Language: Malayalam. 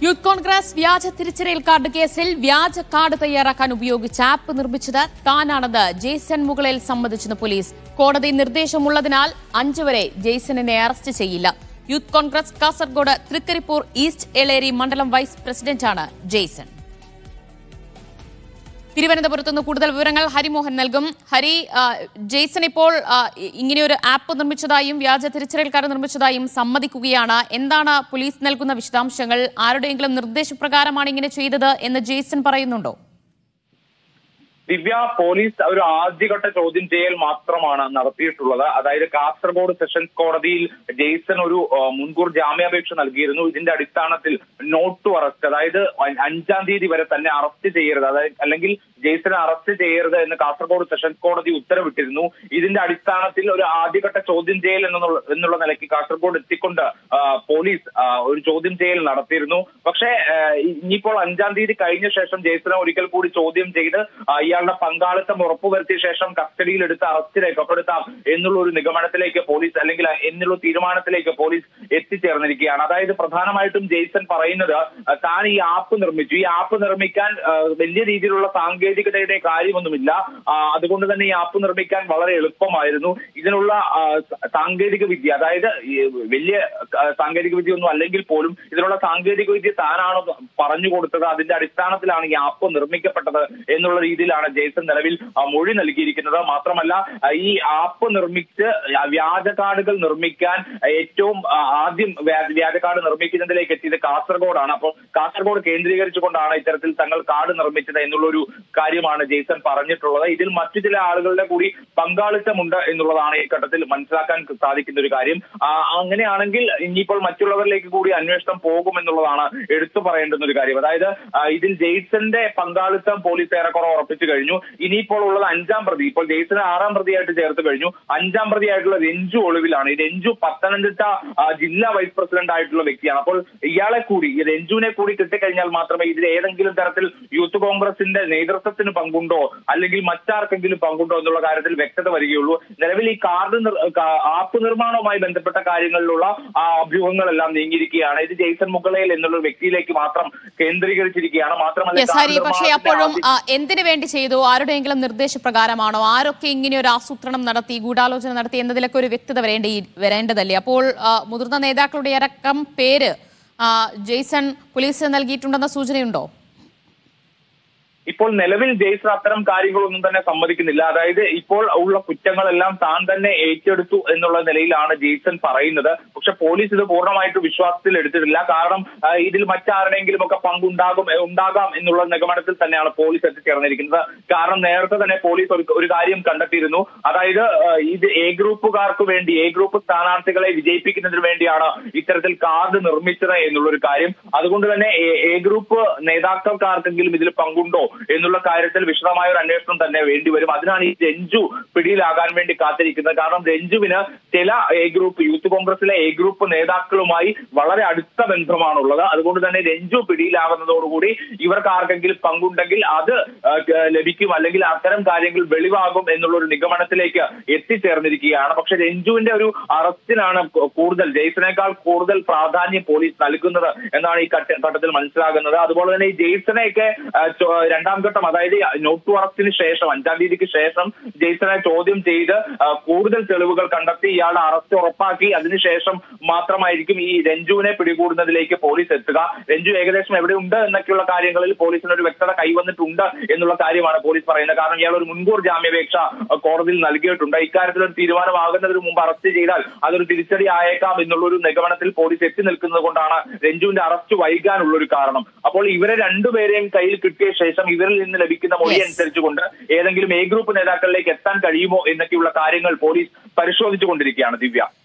യൂത്ത് കോൺഗ്രസ് വ്യാജ തിരിച്ചറിയൽ കാർഡ് കേസിൽ വ്യാജ കാർഡ് തയ്യാറാക്കാൻ ഉപയോഗിച്ച ആപ്പ് നിർമ്മിച്ചത് താനാണെന്ന് ജെയ്സൺ മുകളിൽ സമ്മതിച്ചെന്ന് പോലീസ് കോടതി നിർദ്ദേശമുള്ളതിനാൽ അഞ്ചു വരെ ജെയ്സണിനെ അറസ്റ്റ് ചെയ്യില്ല യൂത്ത് കോൺഗ്രസ് കാസർഗോഡ് തൃക്കരിപ്പൂർ ഈസ്റ്റ് എളേരി മണ്ഡലം വൈസ് പ്രസിഡന്റാണ് ജെയ്സൺ തിരുവനന്തപുരത്ത് നിന്ന് കൂടുതൽ വിവരങ്ങൾ ഹരിമോഹൻ നൽകും ഹരി ആ, ജെയ്സൺ ഇപ്പോൾ ആ, ഇ- ഇങ്ങനെയൊരു ആപ്പ് നിർമ്മിച്ചതായും വ്യാജ തിരിച്ചറിയൽ കാർഡ് നിർമ്മിച്ചതായും സമ്മതിക്കുകയാണ് എന്താണ് പോലീസ് നൽകുന്ന വിശദാംശങ്ങൾ ആരുടെയെങ്കിലും നിർദ്ദേശപ്രകാരമാണ് ഇങ്ങനെ ചെയ്തത് എന്ന് ജെയ്സൺ പറയുന്നുണ്ടോ ദിവ്യ പോലീസ് ഒരു ആദ്യഘട്ട ചോദ്യം ചെയ്യൽ മാത്രമാണ് നടത്തിയിട്ടുള്ളത് അതായത് കാസർഗോഡ് സെഷൻസ് കോടതിയിൽ ജെയ്സൺ ഒരു ആ, മുൻകൂർ ജാമ്യാപേക്ഷ നൽകിയിരുന്നു ഇതിന്റെ അടിസ്ഥാനത്തിൽ നോട്ട് ടു അറസ്റ്റ് അതായത് അ- അഞ്ചാം തീയതി വരെ തന്നെ അറസ്റ്റ് ചെയ്യരുത് അതായത് അല്ലെങ്കിൽ ജെയ്സനെ അറസ്റ്റ് ചെയ്യരുത് എന്ന് കാസർഗോഡ് സെഷൻസ് കോടതി ഉത്തരവിട്ടിരുന്നു ഇതിന്റെ അടിസ്ഥാനത്തിൽ ഒരു ആദ്യഘട്ട ചോദ്യം ചെയ്യൽ എന്നുള്ള എന്നുള്ള നിലയ്ക്ക് കാസർഗോഡ് എത്തിക്കൊണ്ട് ആ, പോലീസ് ആ, ഒരു ചോദ്യം ചെയ്യൽ നടത്തിയിരുന്നു പക്ഷേ ആ, ഇനിയിപ്പോൾ അഞ്ചാം തീയതി കഴിഞ്ഞ ശേഷം ജെയ്സനെ ഒരിക്കൽ കൂടി ചോദ്യം ചെയ്ത് ആ, ഇയാളുടെ പങ്കാളിത്തം ഉറപ്പുവരുത്തിയ ശേഷം കസ്റ്റഡിയിൽ എടുത്ത് അറസ്റ്റ് രേഖപ്പെടുത്താം എന്നുള്ള ഒരു നിഗമനത്തിലേക്ക് പോലീസ് അല്ലെങ്കിൽ എന്നുള്ള തീരുമാനത്തിലേക്ക് പോലീസ് എത്തിച്ചേർന്നിരിക്കുകയാണ് അതായത് പ്രധാനമായിട്ടും ജെയ്സൺ പറയുന്നത് ആ, താൻ ഈ ആപ്പ് നിർമ്മിച്ചു ഈ ആപ്പ് നിർമ്മിക്കാൻ ആ, വലിയ രീതിയിലുള്ള സാങ്കേതികതയുടെ കാര്യമൊന്നുമില്ല ആ, അതുകൊണ്ട് തന്നെ ഈ ആപ്പ് നിർമ്മിക്കാൻ വളരെ എളുപ്പമായിരുന്നു ഇതിനുള്ള ആ, സ- സാങ്കേതിക വിദ്യ അതായത് ഈ വലിയ ആ, സാങ്കേതിക വിദ്യ ഒന്നും അല്ലെങ്കിൽ പോലും ഇതിനുള്ള സാങ്കേതിക വിദ്യ താനാണ് പറഞ്ഞു കൊടുത്തത് അതിന്റെ അടിസ്ഥാനത്തിലാണ് ഈ ആപ്പ് നിർമ്മിക്കപ്പെട്ടത് എന്നുള്ള രീതിയിലാണ് ജെയ്സൺ നിലവിൽ ആ, മൊഴി നൽകിയിരിക്കുന്നത് മാത്രമല്ല ആ, ഈ ആപ്പ് നിർമ്മിച്ച് ആ, വ്യാജ കാർഡുകൾ നിർമ്മിക്കാൻ ഏറ്റവും ആ, ആദ്യം വ്യാ- വ്യാജ കാർഡ് നിർമ്മിക്കുന്നതിലേക്ക് എത്തിയത് കാസർഗോഡാണ് അപ്പോൾ കാസർഗോഡ് കേന്ദ്രീകരിച്ചുകൊണ്ടാണ് ഇത്തരത്തിൽ തങ്ങൾ കാർഡ് നിർമ്മിച്ചത് എന്നുള്ളൊരു കാര്യമാണ് ജെയ്സൺ പറഞ്ഞിട്ടുള്ളത് ഇതിൽ മറ്റു ചില ആളുകളുടെ കൂടി പങ്കാളിത്തമുണ്ട് എന്നുള്ളതാണ് ഈ ഘട്ടത്തിൽ മനസ്സിലാക്കാൻ സാധിക്കുന്ന ഒരു കാര്യം ആ, അങ്ങനെയാണെങ്കിൽ ഇനിയിപ്പോൾ മറ്റുള്ളവരിലേക്ക് കൂടി അന്വേഷണം പോകുമെന്നുള്ളതാണ് എടുത്തു പറയേണ്ടുന്ന ഒരു കാര്യം അതായത് ആ, ഇതിൽ ജെയ്സന്റെ പങ്കാളിത്തം പോലീസ് ഏറെക്കുറെ ഉറപ്പിച്ചു കഴിഞ്ഞു ഇനിയിപ്പോൾ ഉള്ളത് അഞ്ചാം പ്രതി ഇപ്പോൾ ജെയ്സനെ ആറാം പ്രതിയായിട്ട് ചേർത്ത് കഴിഞ്ഞു അഞ്ചാം പ്രതിയായിട്ടുള്ള രഞ്ജു ഒളിവിലാണ് ഈ രഞ്ജു പത്തനംതിട്ട ആ, ജില്ലാ വൈസ് പ്രസിഡന്റ് ആയിട്ടുള്ള വ്യക്തിയാണ് അപ്പോൾ ഇയാളെ കൂടി ഈ രഞ്ജുവിനെ കൂടി കിട്ടിക്കഴിഞ്ഞാൽ മാത്രമേ ഇതിൽ ഏതെങ്കിലും തരത്തിൽ യൂത്ത് കോൺഗ്രസിന്റെ നേതൃത്വത്തിന് പങ്കുണ്ടോ അല്ലെങ്കിൽ മറ്റാർക്കെങ്കിലും പങ്കുണ്ടോ എന്നുള്ള കാര്യത്തിൽ വ്യക്തത വരികയുള്ളൂ നിലവിൽ ഈ കാർഡ് നിർ- കാ- ആപ്പ് നിർമ്മാണവുമായി ബന്ധപ്പെട്ട കാര്യങ്ങളിലുള്ള ആ അഭ്യൂഹങ്ങളെല്ലാം നീങ്ങിയിരിക്കുകയാണ് ഇത് ജെയ്സൺ മുകളയിൽ എന്നുള്ള ഒരു വ്യക്തിയിലേക്ക് മാത്രം കേന്ദ്രീകരിച്ചിരിക്കുകയാണ് മാത്രമല്ല യെസ് ഹരി കാർഡ് പക്ഷേ നിർമ്മാണത്തിന്റെ അപ്പോഴും ആദ്യ- ആ, എന്തിനു വേണ്ടി ചെയ്തു ആരുടെയെങ്കിലും നിർദ്ദേശപ്രകാരമാണോ ആരൊക്കെ ഇങ്ങനെ ഒരു ആസൂത്രണം നടത്തി ഗൂഢാലോചന നടത്തി എന്നതിലൊക്കെ ഒരു വ്യക്തത വരേണ്ടി വരേണ്ടതല്ലേ അപ്പോൾ ആ, മുതിർന്ന നേതാക്കളുടെ അടക്കം പേര് ആ, ജെയ്സൺ പോലീസിന് നൽകിയിട്ടുണ്ടെന്ന സൂചനയുണ്ടോ ഇപ്പോൾ നിലവിൽ ജെയ്സൺ അത്തരം കാര്യങ്ങളൊന്നും തന്നെ സമ്മതിക്കുന്നില്ല അതായത് ഇപ്പോൾ ഉള്ള കുറ്റങ്ങളെല്ലാം താൻ തന്നെ ഏറ്റെടുത്തു എന്നുള്ള നിലയിലാണ് ജെയ്സൺ പറയുന്നത് പക്ഷെ പോലീസ് ഇത് പൂർണ്ണമായിട്ട് വിശ്വാസത്തിൽ എടുത്തിട്ടില്ല കാരണം ആ, ഇതിൽ മറ്റാരുടെയെങ്കിലും ഒക്കെ പങ്കുണ്ടാകും ഏ, ഉണ്ടാകാം എന്നുള്ള നിഗമനത്തിൽ തന്നെയാണ് പോലീസ് എത്തിച്ചേർന്നിരിക്കുന്നത് കാരണം നേരത്തെ തന്നെ പോലീസ് ഒരു ഒരു കാര്യം കണ്ടെത്തിയിരുന്നു അതായത് ആ, ഇത് എ ഗ്രൂപ്പുകാർക്ക് വേണ്ടി എ ഗ്രൂപ്പ് സ്ഥാനാർത്ഥികളെ വിജയിപ്പിക്കുന്നതിന് വേണ്ടിയാണ് ഇത്തരത്തിൽ കാർഡ് നിർമ്മിച്ചത് എന്നുള്ളൊരു കാര്യം അതുകൊണ്ട് തന്നെ എ- എ ഗ്രൂപ്പ് നേതാക്കൾക്കാർക്കെങ്കിലും ഇതിൽ പങ്കുണ്ടോ എന്നുള്ള കാര്യത്തിൽ വിശദമായ ഒരു അന്വേഷണം തന്നെ വേണ്ടിവരും അതിനാണ് ഈ രഞ്ജു പിടിയിലാകാൻ വേണ്ടി കാത്തിരിക്കുന്നത് കാരണം രഞ്ജുവിന് ചില എ ഗ്രൂപ്പ് യൂത്ത് കോൺഗ്രസിലെ എ ഗ്രൂപ്പ് നേതാക്കളുമായി വളരെ അടുത്ത ബന്ധമാണുള്ളത് അതുകൊണ്ട് തന്നെ രഞ്ജു പിടിയിലാകുന്നതോടുകൂടി ഇവർക്ക് ആർക്കെങ്കിലും പങ്കുണ്ടെങ്കിൽ അത് ആ, ക- ലഭിക്കും അല്ലെങ്കിൽ അത്തരം കാര്യങ്ങൾ വെളിവാകും എന്നുള്ള ഒരു നിഗമനത്തിലേക്ക് എത്തിച്ചേർന്നിരിക്കുകയാണ് പക്ഷെ രഞ്ജുവിന്റെ ഒരു അറസ്റ്റിനാണ് കൂ- കൂടുതൽ ജെയ്സനേക്കാൾ കൂടുതൽ പ്രാധാന്യം പോലീസ് നൽകുന്നത് എന്നാണ് ഈ ഘട്ട- ഘട്ടത്തിൽ മനസ്സിലാകുന്നത് അതുപോലെ തന്നെ ഈ ജെയ്സനെയൊക്കെ ആ, ചോ- രണ്ടാം ഘട്ടം അതായത് നോട്ട് ടു അറസ്റ്റിന് ശേഷം അഞ്ചാം തീയതിക്ക് ശേഷം ജെയ്സനെ ചോദ്യം ചെയ്ത് ആ, കൂടുതൽ തെളിവുകൾ കണ്ടെത്തി ഇയാളുടെ അറസ്റ്റ് ഉറപ്പാക്കി അതിനുശേഷം മാത്രമായിരിക്കും ഈ രഞ്ജുവിനെ പിടികൂടുന്നതിലേക്ക് പോലീസ് എത്തുക രഞ്ജു ഏകദേശം എവിടെയുണ്ട് എന്നൊക്കെയുള്ള കാര്യങ്ങളിൽ പോലീസിന് ഒരു വ്യക്തത കൈവന്നിട്ടുണ്ട് എന്നുള്ള കാര്യമാണ് പോലീസ് പറയുന്നത് കാരണം ഇയാൾ ഒരു മുൻകൂർ ജാമ്യാപേക്ഷ ആ, കോടതിയിൽ നൽകിയിട്ടുണ്ട് ഇക്കാര്യത്തിൽ ഒരു തീരുമാനമാകുന്നതിന് മുമ്പ് അറസ്റ്റ് ചെയ്താൽ അതൊരു തിരിച്ചടി ആയേക്കാം എന്നുള്ള ഒരു നിഗമനത്തിൽ പോലീസ് എത്തി നിൽക്കുന്നത് കൊണ്ടാണ് രഞ്ജുവിന്റെ അറസ്റ്റ് വൈകാനുള്ള ഒരു കാരണം അപ്പോൾ ഇവരെ രണ്ടുപേരെയും കയ്യിൽ കിട്ടിയ ശേഷം ഇവരിൽ നിന്ന് ലഭിക്കുന്ന മൊഴി Yes. അനുസരിച്ചുകൊണ്ട് ഏതെങ്കിലും എ ഗ്രൂപ്പ് നേതാക്കളിലേക്ക് എത്താൻ കഴിയുമോ എന്നൊക്കെയുള്ള കാര്യങ്ങൾ പോലീസ് പരിശോധിച്ചുകൊണ്ടിരിക്കുകയാണ് ദിവ്യ